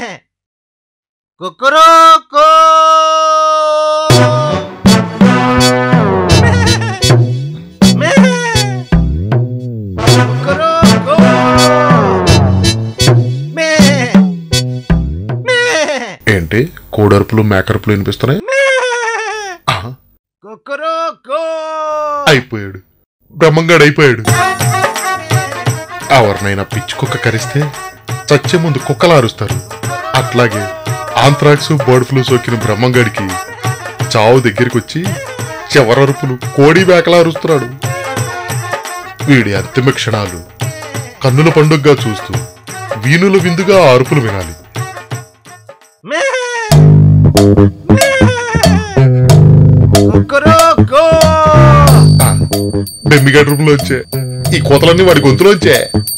కుక్కరోకో మే కుక్కరోకో మే మే ఏంటి కోడరుపులు మేకరుపులు వినిపిస్తున్నాయి ఆ, కుక్కరోకో అయిపోయాడు బ్రహ్మంగాడు అయిపోయాడు ఎవరినైనా పిచ్చి కుక్క కరిస్తే చచ్చే ముందు కుక్కలు అరుస్తారు అట్లాగే ఆంథ్రాక్స్ బర్డ్ ఫ్లూ సోకిన బ్రహ్మంగాడికి చావు దగ్గరికి వచ్చి చివరరుపులు కోడి మేకలా అరుస్తున్నాడు వీడి అంతిమ క్షణాలు కన్నుల పండుగగా చూస్తూ వీణుల విందుగా ఆ అరుపులు వినాలి మే కుక్కరోకో ఆ, బెమ్మిగాడి రూపంలో వచ్చే ఈ కోతలన్నీ వాడి గొంతులోంచే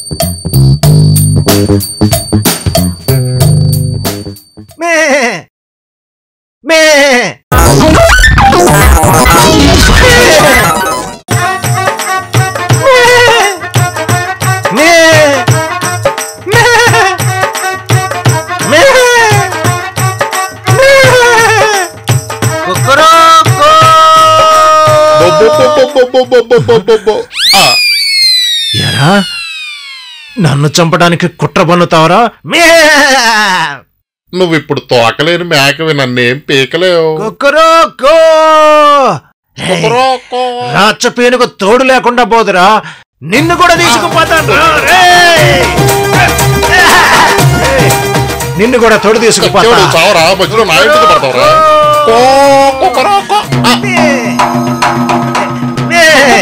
మే మే మే మే మే మే కుక్కరోకో బొబ్బొబ్బొబ్బొబ్బొబ్బొబ్బొబ్బొబ్బొ. ఆ, ఎరా నన్ను చంపడానికి కుట్ర పన్నుతావరా మే నువ్విప్పుడు తోకలేని మేకవి నన్నేం పీకలేవు కుక్కరోకో కుక్కరోకో. రాచ పేనుకు తోడు లేకుండా పోదురా నిన్ను కూడా తీసుకుపోతాను రా, రేయ్! నిన్ను కూడా తోడు తీసుకుపోతా చచ్చేవాడు చావరా మధ్యలో నా ఇంటికి పడతావరా కో, కుక్కరోకో. ఆ, మే! మే!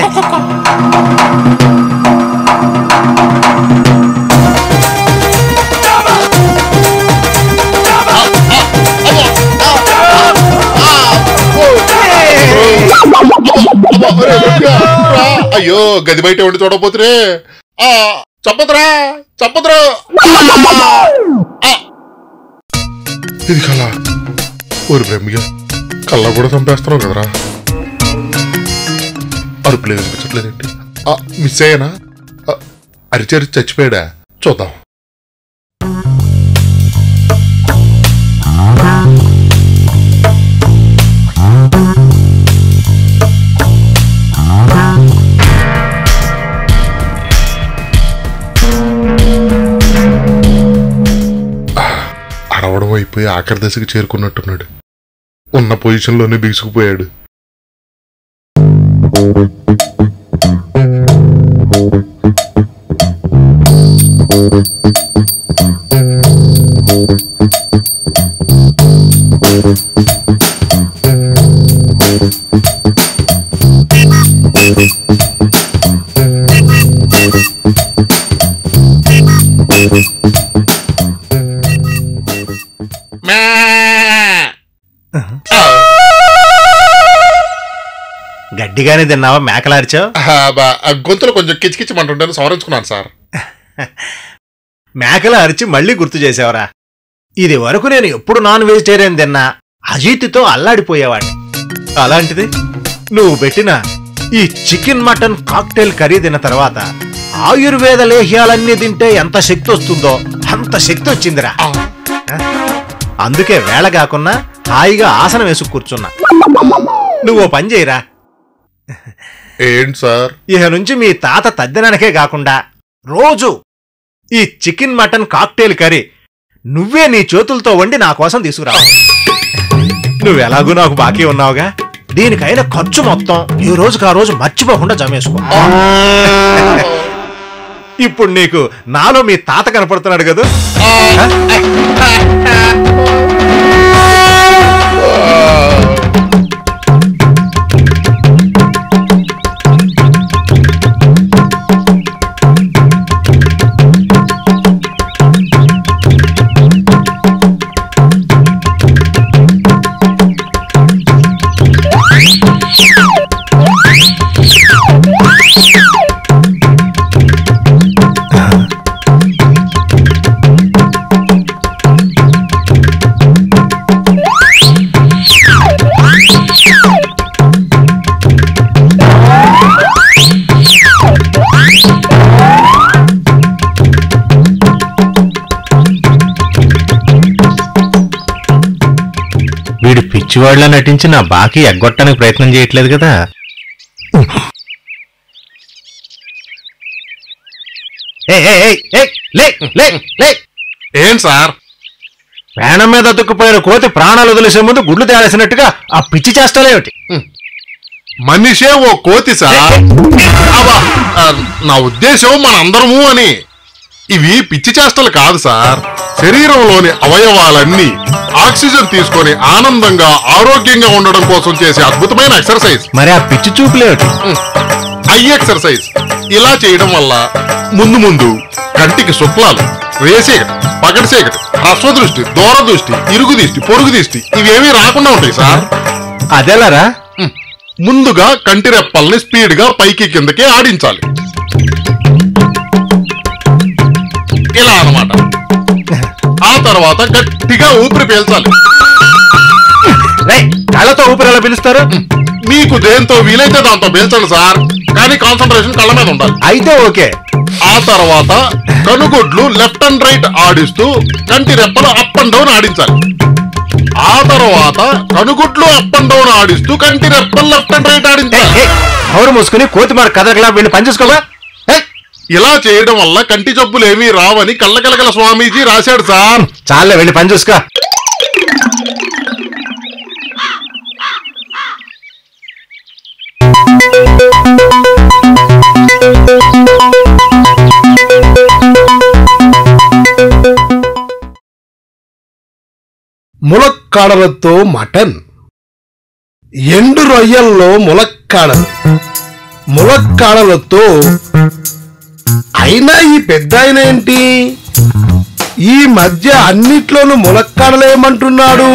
అబ్బా, అరే, గట్టిగా, రా. అయ్యో గది బయట ఉండి చూడకపోతే ఆ చంపదురా చంపదురా ఆ. ఇది కళ ఊరి బ్రహ్మిగా కళ్ళ కూడా చంపేస్తున్నావు కదరా అరుపులేదు అనిపించట్లేదేంటి ఆ, మిస్ అయ్యానా ఆ, అరిచరి చచ్చిపోయాడా చూద్దాం అరవడం అయిపోయి ఆఖరి దశకి చేరుకున్నట్టున్నాడు ఉన్న పొజిషన్లోనే బిగుసుకుపోయాడు గడ్డిగానే తిన్నావా మేకలారిచావు ఆ, బా- ఆ గొంతులో కొంచెం కిచకిచమంటుంటాను సవరించుకున్నాను సార్ మేకలు అరిచి మళ్ళీ గుర్తు చేసావరా ఇది వరకు నేను ఎప్పుడు నాన్ వెజిటేరియన్ తిన్నా అజీతితో అల్లాడిపోయేవాడిని అలాంటిది నువ్వు పెట్టిన ఈ చికెన్ మటన్ కాక్టైల్ కర్రీ తిన్న తర్వాత ఆయుర్వేద లేహ్యాలన్నీ తింటే ఎంత శక్తి వస్తుందో అంత శక్తి వచ్చిందిరా ఆ, అందుకే వేళ కాకున్నా హాయిగా ఆసనం వేసుకు కూర్చున్నా నువ్వు ఓ పని చేయరా ఏంటి సార్ ఇక నుంచి మీ తాత తద్దనానికే కాకుండా రోజు ఈ చికెన్ మటన్ కాక్టైల్ కర్రీ నువ్వే నీ చేతులతో వండి నా కోసం తీసుకురా నువ్వెలాగూ నాకు బాకీ ఉన్నావుగా దీనికైన ఖర్చు మొత్తం ఈ రోజుకి ఆ రోజు మర్చిపోకుండా జమేసుకో ఇప్పుడు నీకు నాలో మీ తాత కనపడుతున్నాడు కదా పిచ్చివాళ్ళ నటించి నా బాకీ ఎగ్గొట్టడానికి ప్రయత్నం చేయట్లేదు కదా ఏయ్, ఏయ్, ఏయ్, ఏయ్, లే, లే, లే. ఏం సార్ ప్రాణం మీద అతుక్కుపోయిన కోతి ప్రాణాలు వదిలేసే ముందు గుడ్లు తేలేసినట్టుగా ఆ పిచ్చి చేష్టలేమిటి మనిషే ఓ కోతి సార్ అబ్బా, ఆ, నా ఉద్దేశం మనందరము అని ఇవి పిచ్చి చేష్టలు కాదు సార్ శరీరంలోని అవయవాలన్నీ ఆక్సిజన్ తీసుకొని ఆనందంగా ఆరోగ్యంగా ఉండడం కోసం చేసే అద్భుతమైన ఎక్సర్సైజ్ మరి ఆ పిచ్చి చూపులేమిటి ఐ ఎక్సర్సైజ్ ఇలా చేయడం వల్ల ముందు ముందు కంటికి శుక్లాలు రేసేకటి పగటి చీకటి హ్రస్వ దృష్టి దూర దృష్టి ఇరుగు దృష్టి పొరుగు దృష్టి ఇవేమీ రాకుండా ఉంటాయి సార్ అదెలారా ఉమ్. ముందుగా కంటి రెప్పల్ని స్పీడ్ గా పైకి కిందకి ఆడించాలి ఇలా అన్నమాట ఆ తర్వాత గట్టిగా ఊపిరి పీల్చాలి రేయ్, కళ్ళతో ఊపిరి ఎలా పిలుస్తారు మీకు దేంతో వీలైతే దాంతో పీల్చండి సార్ కానీ కాన్సన్ట్రేషన్ కళ్ళ మీద ఉండాలి అయితే ఓకే ఆ తర్వాత కనుగొడ్లు లెఫ్ట్ అండ్ రైట్ ఆడిస్తూ కంటి రెప్పలు అప్ అండ్ డౌన్ ఆడించాలి ఆ తర్వాత కనుగుడ్లు అప్ అండ్ డౌన్ ఆడిస్తూ కంటి రెప్పలు లెఫ్ట్ అండ్ రైట్ ఏయ్, ఆడించాలి ఏయ్, నోరు మూసుకుని కోతి మరి కదలకలా వెళ్ళి పనిచేసుకోవా ఇలా చేయడం వల్ల కంటి జబ్బులు ఏమీ రావని కళ్ళకలకల స్వామీజీ రాశాడు సార్ చాలే వెళ్ళి పని చూసుకో ములక్కాడలతో మటన్ ఎండు రొయ్యల్లో ములక్కాడలు ములక్కాడలతో అయినా ఈ పెద్ద ఆయన ఏంటి ఈ మధ్య అన్నిట్లోనూ ములక్కాడలేమంటున్నాడు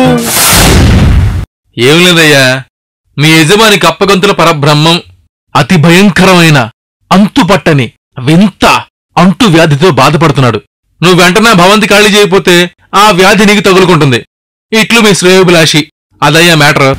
ఏం లేదయ్యా మీ యజమాని కప్పగంతుల పరబ్రహ్మం అతి భయంకరమైన అంతుపట్టని వింత అంటు వ్యాధితో బాధపడుతున్నాడు నువ్వు వెంటనే భవంతి ఖాళీ చేయకపోతే ఆ వ్యాధి నీకు తగులుకుంటుంది ఇట్లు మీ శ్రేయోభిలాషి అదయ్యా మ్యాటర్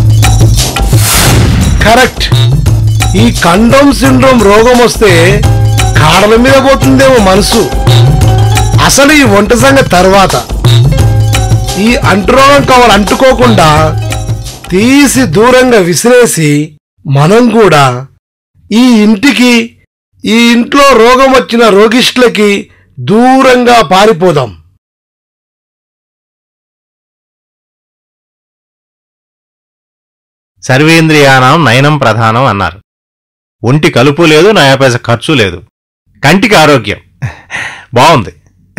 కరెక్ట్ ఈ కండోమ్ సిండ్రోమ్ రోగం వస్తే కాడల మీద పోతుందేమో మనసు అసలు ఈ వంట సంగతి తర్వాత ఈ అంటురోగం కవర్ అంటుకోకుండా తీసి దూరంగా విసిరేసి మనం కూడా ఈ ఇంటికి ఈ ఇంట్లో రోగం వచ్చిన రోగిష్టులకి దూరంగా పారిపోదాం సర్వేంద్రియానం నయనం ప్రధానం అన్నారు ఒంటి కలుపు లేదు నయాపేస ఖర్చు లేదు కంటికి ఆరోగ్యం బాగుంది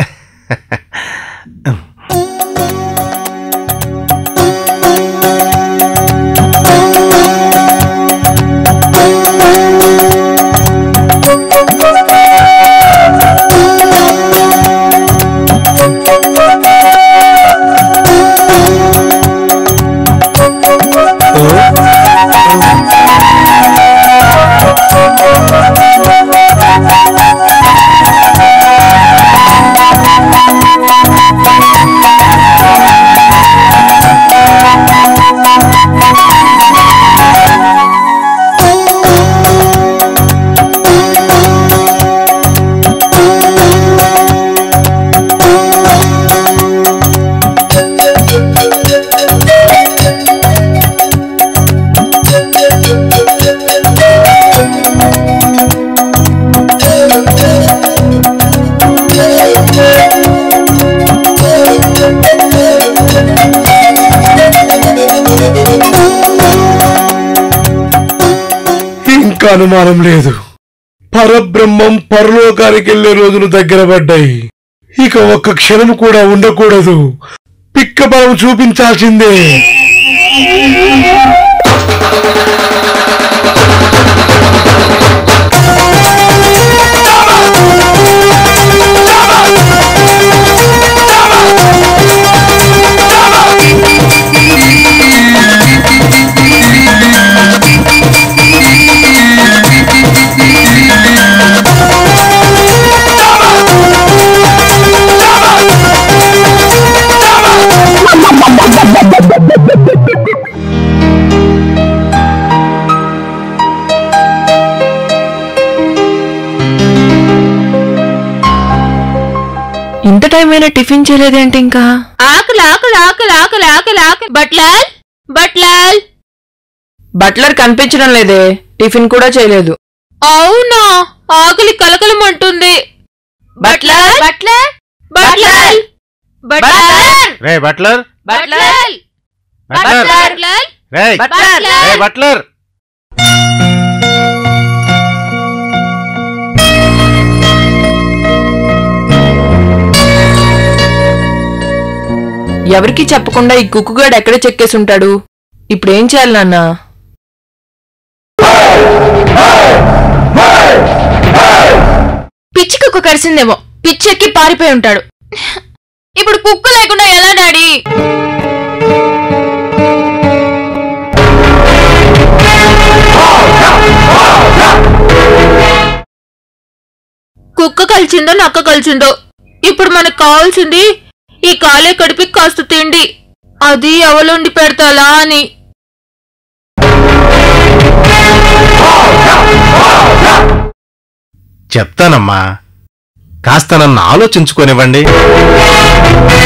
ఇంకా అనుమానం లేదు పరబ్రహ్మం పరలోకానికి వెళ్లే రోజులు దగ్గర పడ్డాయి ఇక ఒక్క క్షణం కూడా ఉండకూడదు పిక్క బలం చూపించాల్సిందే ఇంత టైం అయినా టిఫిన్ చేయలేదేంటి ఇంకా ఆకలి ఆకలి ఆకలి ఆకలి ఆకలి ఆకలి బట్లాల్ బట్లాల్ బట్లర్ కనిపించడం లేదే టిఫిన్ కూడా చేయలేదు అవునా ఆకలి కలకలమంటుంది బట్లాల్ బట్లాల్ బట్లాల్ బట్లాల్ రే బట్లర్ బట్లాల్ బట్లర్ బట్లాల్ రే బట్లాల్ రే బట్లర్ ఎవరికి చెప్పకుండా ఈ కుక్కుగాడు ఎక్కడ చెక్కేసి ఉంటాడు ఇప్పుడేం చేయాలి నాన్న పిచ్చి కుక్క కరిసిందేమో పిచ్చెక్కి పారిపోయి ఉంటాడు ఇప్పుడు కుక్క లేకుండా ఎలా డాడీ కుక్క కలిసిందో నక్క కలిసిందో ఇప్పుడు మనకు కావాల్సింది ఈ కాలే కడిపి కాస్త తిండి అది ఎవలుండి పెడతాలా అని చెప్తానమ్మా కాస్త నన్ను ఆలోచించుకోనివ్వండి